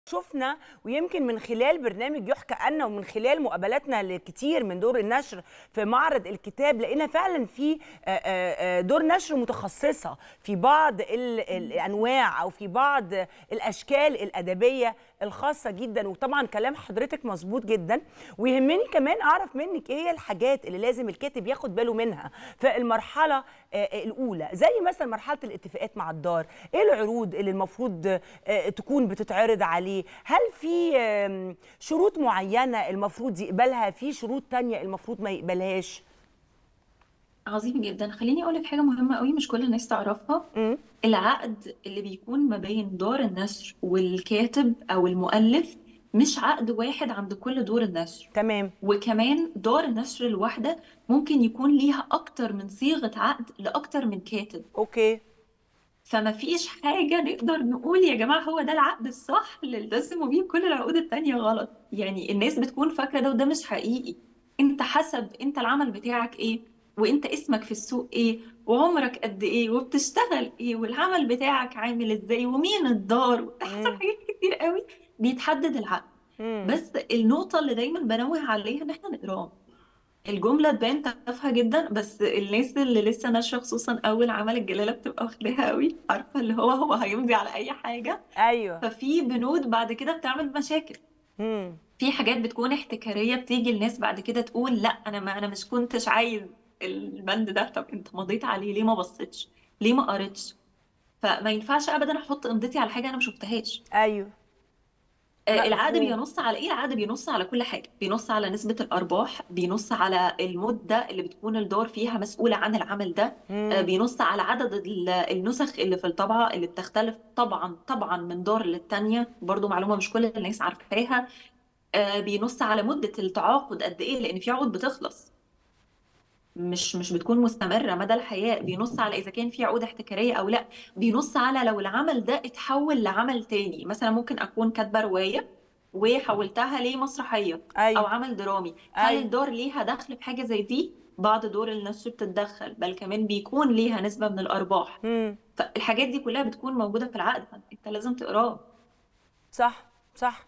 شفنا ويمكن من خلال برنامج يحكى عنا ومن خلال مقابلاتنا لكتير من دور النشر في معرض الكتاب لقينا فعلا في آه، آه، آه، دور نشر متخصصه في بعض ال- الانواع او في بعض الاشكال الادبيه الخاصه جدا وطبعا كلام حضرتك مظبوط جدا ويهمني كمان اعرف منك ايه هي الحاجات اللي لازم الكاتب ياخد باله منها في المرحله آه، الاولى زي مثلا مرحله الاتفاقات مع الدار ايه العروض اللي المفروض آه، تكون بتتعرض عليه هل في آم، شروط معينه المفروض يقبلها في شروط تانية المفروض ما يقبلهاش عظيم جدا خليني اقول لك حاجه مهمه قوي مش كل الناس تعرفها مم. العقد اللي بيكون ما بين دار النشر والكاتب او المؤلف مش عقد واحد عند كل دور النشر تمام وكمان دار النشر الواحده ممكن يكون ليها اكتر من صيغه عقد لاكتر من كاتب اوكي فما فيش حاجه نقدر نقول يا جماعه هو ده العقد الصح اللي التزموا بيه كل العقود التانيه غلط يعني الناس بتكون فاكره ده وده مش حقيقي انت حسب انت العمل بتاعك ايه وانت اسمك في السوق ايه وعمرك قد ايه وبتشتغل ايه والعمل بتاعك عامل ازاي ومين الدار حسب مم. حاجات كتير قوي بيتحدد العقد مم. بس النقطة اللي دايما بنوه عليها ان احنا نقراه الجملة تبان تافهة جدا بس الناس اللي لسه ناشرة خصوصا أول عمل الجلالة بتبقى واخداها قوي عارفة اللي هو هو هيمضي على أي حاجة ايوه ففي بنود بعد كده بتعمل مشاكل مم. في حاجات بتكون احتكارية بتيجي الناس بعد كده تقول لا أنا ما أنا مش كنتش عايز البند ده طب أنت مضيت عليه ليه ما بصيتش ليه ما قريتش فما ينفعش أبدا أحط إمضتي على حاجة أنا ما شفتهاش ايوه آه، العقد مفهوم بينص على ايه العقد بينص على كل حاجه بينص على نسبه الارباح بينص على المده اللي بتكون الدار فيها مسؤوله عن العمل ده آه، مم. بينص على عدد ال- النسخ اللي في الطبعه اللي بتختلف طبعا طبعا من دار للتانيه برضو معلومه مش كل الناس عارفاها آه، بينص على مده التعاقد قد ايه لان في عقود بتخلص مش مش بتكون مستمرة مدى الحياة بينص على إذا كان في عقود احتكارية أو لا بينص على لو العمل ده اتحول لعمل تاني مثلا ممكن أكون كاتبة رواية وحولتها لمسرحية أو ايوه عمل درامي هل ايوه الدار ليها دخل في حاجة زي دي؟ بعض دور النشر بتتدخل بل كمان بيكون ليها نسبة من الأرباح مم. فالحاجات دي كلها بتكون موجودة في العقد فأنت لازم تقراه صح صح